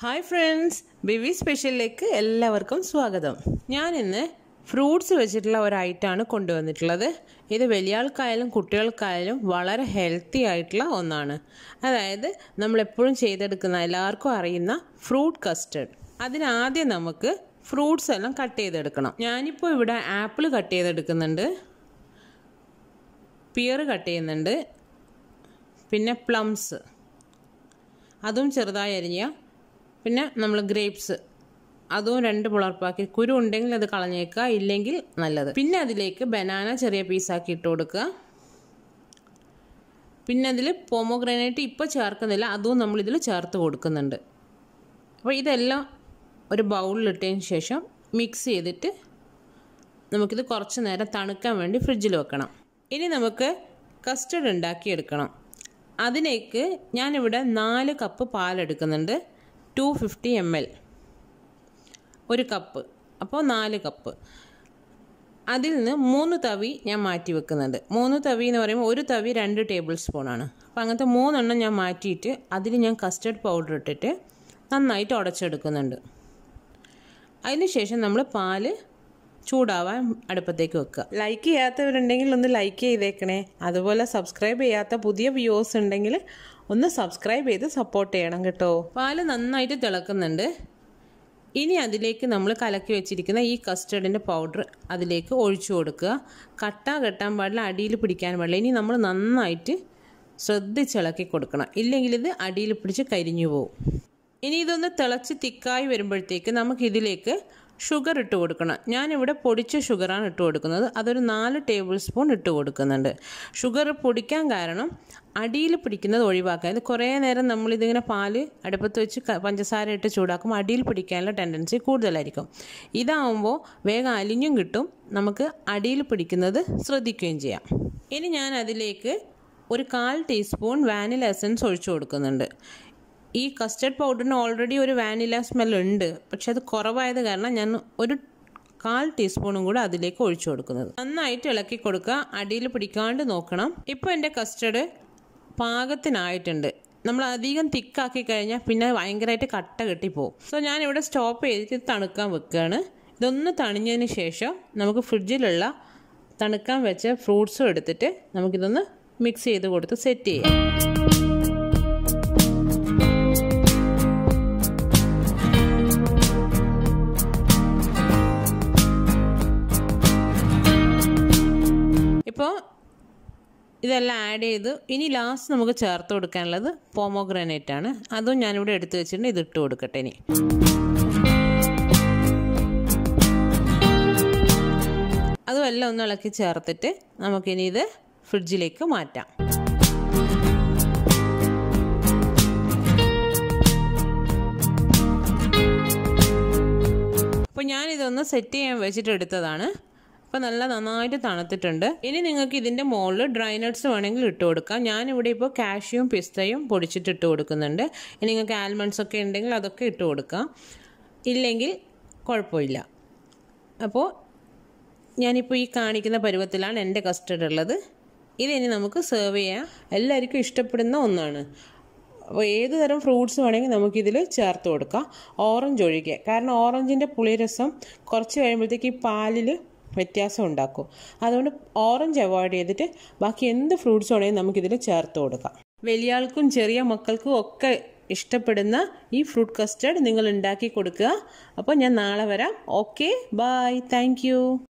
hi friends Beevi സ്പെഷ്യലിലേക്ക് എല്ലാവർക്കും സ്വാഗതം ഞാൻ ഇന്ന് ഫ്രൂട്ട്സ് വെച്ചിട്ടുള്ള ഒരു ഐറ്റമാണ് കൊണ്ടുവന്നിട്ടുള്ളത് ഇത് വലിയ ആൾക്കായാലും കുട്ടികൾക്കായാലും വളരെ ഹെൽത്തി ആയിട്ടുള്ള ഒന്നാണ് അതായത് നമ്മളെപ്പോഴും ചെയ്തെടുക്കുന്ന എല്ലാവർക്കും അറിയുന്ന ഫ്രൂട്ട് കസ്റ്റർഡ് അതിനാദ്യം നമുക്ക് ഫ്രൂട്ട്സ് എല്ലാം കട്ട് ചെയ്തെടുക്കണം ഞാനിപ്പോൾ ഇവിടെ ആപ്പിൾ കട്ട് ചെയ്തെടുക്കുന്നുണ്ട് പിയർ കട്ട് ചെയ്യുന്നുണ്ട് പിന്നെ പ്ലംസ് അതും ചെറുതായി അരിഞ്ഞ പിന്നെ നമ്മൾ ഗ്രേപ്സ് അതും രണ്ട് പുളർപ്പാക്കി കുരു ഉണ്ടെങ്കിൽ അത് കളഞ്ഞേക്കുക ഇല്ലെങ്കിൽ നല്ലത് പിന്നെ അതിലേക്ക് ബനാന ചെറിയ പീസാക്കി ഇട്ട് കൊടുക്കുക പിന്നെ അതിൽ പോമോഗ്രാനൈറ്റ് ഇപ്പോൾ ചേർക്കുന്നില്ല അതും നമ്മളിതിൽ ചേർത്ത് കൊടുക്കുന്നുണ്ട് അപ്പോൾ ഇതെല്ലാം ഒരു ബൗളിലിട്ടതിന് ശേഷം മിക്സ് ചെയ്തിട്ട് നമുക്കിത് കുറച്ച് നേരം തണുക്കാൻ വേണ്ടി ഫ്രിഡ്ജിൽ വെക്കണം ഇനി നമുക്ക് കസ്റ്റർഡ് ഉണ്ടാക്കിയെടുക്കണം അതിലേക്ക് ഞാനിവിടെ നാല് കപ്പ് പാലെടുക്കുന്നുണ്ട് ടു ഫിഫ്റ്റി എം എൽ ഒരു കപ്പ് അപ്പോൾ നാല് കപ്പ് അതിൽ നിന്ന് മൂന്ന് തവി ഞാൻ മാറ്റി വെക്കുന്നുണ്ട് മൂന്ന് തവി എന്ന് പറയുമ്പോൾ ഒരു തവി രണ്ട് ടേബിൾ സ്പൂണാണ് അപ്പോൾ അങ്ങനത്തെ മൂന്നെണ്ണം ഞാൻ മാറ്റിയിട്ട് അതിൽ ഞാൻ കസ്റ്റർഡ് പൗഡർ ഇട്ടിട്ട് നന്നായിട്ട് ഉടച്ചെടുക്കുന്നുണ്ട് അതിനുശേഷം നമ്മൾ പാല് ചൂടാവാൻ അടുപ്പത്തേക്ക് വെക്കുക ലൈക്ക് ചെയ്യാത്തവരുണ്ടെങ്കിൽ ഒന്ന് ലൈക്ക് ചെയ്തേക്കണേ അതുപോലെ സബ്സ്ക്രൈബ് ചെയ്യാത്ത പുതിയ വ്യൂവേഴ്സ് ഉണ്ടെങ്കിൽ ഒന്ന് സബ്സ്ക്രൈബ് ചെയ്ത് സപ്പോർട്ട് ചെയ്യണം കേട്ടോ പാല് നന്നായിട്ട് തിളക്കുന്നുണ്ട് ഇനി അതിലേക്ക് നമ്മൾ കലക്കി വെച്ചിരിക്കുന്ന ഈ കസ്റ്റർഡിൻ്റെ പൗഡർ അതിലേക്ക് ഒഴിച്ചു കൊടുക്കുക കട്ട കെട്ടാൻ പാടില്ല അടിയിൽ പിടിക്കാൻ പാടില്ല ഇനി നമ്മൾ നന്നായിട്ട് ശ്രദ്ധിച്ചിളക്കി കൊടുക്കണം ഇല്ലെങ്കിൽ ഇത് അടിയിൽ പിടിച്ച് കരിഞ്ഞു പോകും ഇനി ഇതൊന്ന് തിളച്ച് തിക്കായി വരുമ്പോഴത്തേക്ക് നമുക്കിതിലേക്ക് ഷുഗർ ഇട്ട് കൊടുക്കണം ഞാനിവിടെ പൊടിച്ച ഷുഗറാണ് ഇട്ട് കൊടുക്കുന്നത് അതൊരു നാല് ടേബിൾ സ്പൂൺ ഇട്ട് കൊടുക്കുന്നുണ്ട് ഷുഗർ പൊടിക്കാൻ കാരണം അടിയിൽ പിടിക്കുന്നത് ഒഴിവാക്കാൻ ഇത് കുറേ നേരം നമ്മളിതിങ്ങനെ പാല് അടുപ്പത്ത് വെച്ച് പഞ്ചസാര ഇട്ട് ചൂടാക്കുമ്പോൾ അടിയിൽ പിടിക്കാനുള്ള ടെൻഡൻസി കൂടുതലായിരിക്കും ഇതാവുമ്പോൾ വേഗം അലിഞ്ഞും കിട്ടും നമുക്ക് അടിയിൽ പിടിക്കുന്നത് ശ്രദ്ധിക്കുകയും ചെയ്യാം ഇനി ഞാൻ അതിലേക്ക് ഒരു കാൽ ടീസ്പൂൺ വാനില എസൻസ് ഒഴിച്ചു കൊടുക്കുന്നുണ്ട് ഈ കസ്റ്റർഡ് പൗഡറിന് ഓൾറെഡി ഒരു വാനില സ്മെൽ ഉണ്ട് പക്ഷെ അത് കുറവായത് കാരണം ഞാൻ ഒരു കാൽ ടീസ്പൂണും കൂടെ അതിലേക്ക് ഒഴിച്ചു കൊടുക്കുന്നത് നന്നായിട്ട് ഇളക്കി കൊടുക്കുക അടിയിൽ പിടിക്കാണ്ട് നോക്കണം ഇപ്പോൾ എൻ്റെ കസ്റ്റർഡ് പാകത്തിനായിട്ടുണ്ട് നമ്മൾ അധികം തിക്കാക്കി കഴിഞ്ഞാൽ പിന്നെ ഭയങ്കരമായിട്ട് കട്ട കെട്ടിപ്പോവും സോ ഞാനിവിടെ സ്റ്റോപ്പ് ചെയ്തിട്ട് തണുക്കാൻ വെക്കുകയാണ് ഇതൊന്ന് തണിഞ്ഞതിന് ശേഷം നമുക്ക് ഫ്രിഡ്ജിലുള്ള തണുക്കാൻ വെച്ച ഫ്രൂട്ട്സും എടുത്തിട്ട് നമുക്കിതൊന്ന് മിക്സ് ചെയ്ത് കൊടുത്ത് സെറ്റ് ചെയ്യാം ഇപ്പോൾ ഇതെല്ലാം ആഡ് ചെയ്ത് ഇനി ലാസ്റ്റ് നമുക്ക് ചേർത്ത് കൊടുക്കാനുള്ളത് പോമോഗ്രാനൈറ്റ് ആണ് അതും ഞാനിവിടെ എടുത്തു വെച്ചിട്ടുണ്ട് ഇത് ഇട്ട് കൊടുക്കട്ടെ ഇനി അതും എല്ലാം ഒന്ന് ഇളക്കി ചേർത്തിട്ട് നമുക്കിനി ഇത് ഫ്രിഡ്ജിലേക്ക് മാറ്റാം അപ്പോൾ ഞാനിതൊന്ന് സെറ്റ് ചെയ്യാൻ വെച്ചിട്ട് എടുത്തതാണ് അപ്പോൾ നല്ല നന്നായിട്ട് തണുത്തിട്ടുണ്ട് ഇനി നിങ്ങൾക്ക് ഇതിൻ്റെ മുകളിൽ ഡ്രൈ നട്ട്സ് വേണമെങ്കിൽ ഇട്ട് കൊടുക്കാം ഞാനിവിടെ ഇപ്പോൾ കാഷ്യൂം പിസ്തയും പൊടിച്ചിട്ട് ഇട്ട് കൊടുക്കുന്നുണ്ട് ഇനി നിങ്ങൾക്ക് ആൽമണ്ട്സ് ഒക്കെ ഉണ്ടെങ്കിൽ അതൊക്കെ ഇട്ട് കൊടുക്കാം ഇല്ലെങ്കിൽ കുഴപ്പമില്ല അപ്പോൾ ഞാനിപ്പോൾ ഈ കാണിക്കുന്ന പരുവത്തിലാണ് എൻ്റെ കസ്റ്റർഡ് ഉള്ളത് ഇതിനി നമുക്ക് സെർവ് ചെയ്യാം എല്ലാവർക്കും ഇഷ്ടപ്പെടുന്ന ഒന്നാണ് അപ്പോൾ ഏത് തരം ഫ്രൂട്ട്സ് വേണമെങ്കിൽ നമുക്കിതിൽ ചേർത്ത് കൊടുക്കാം ഓറഞ്ച് ഒഴികെ കാരണം ഓറഞ്ചിൻ്റെ പുളിരസം കുറച്ച് കഴിയുമ്പോഴത്തേക്ക് ഈ പാലിൽ വ്യത്യാസം ഉണ്ടാക്കും അതുകൊണ്ട് ഓറഞ്ച് അവോയ്ഡ് ചെയ്തിട്ട് ബാക്കി എന്ത് ഫ്രൂട്ട്സ് വേണമെങ്കിൽ നമുക്കിതിൽ ചേർത്ത് കൊടുക്കാം വലിയ ആൾക്കും ചെറിയ മക്കൾക്കും ഒക്കെ ഇഷ്ടപ്പെടുന്ന ഈ ഫ്രൂട്ട് കസ്റ്റർഡ് നിങ്ങൾ ഉണ്ടാക്കി കൊടുക്കുക അപ്പോൾ ഞാൻ നാളെ വരാം ഓക്കെ ബായ് താങ്ക്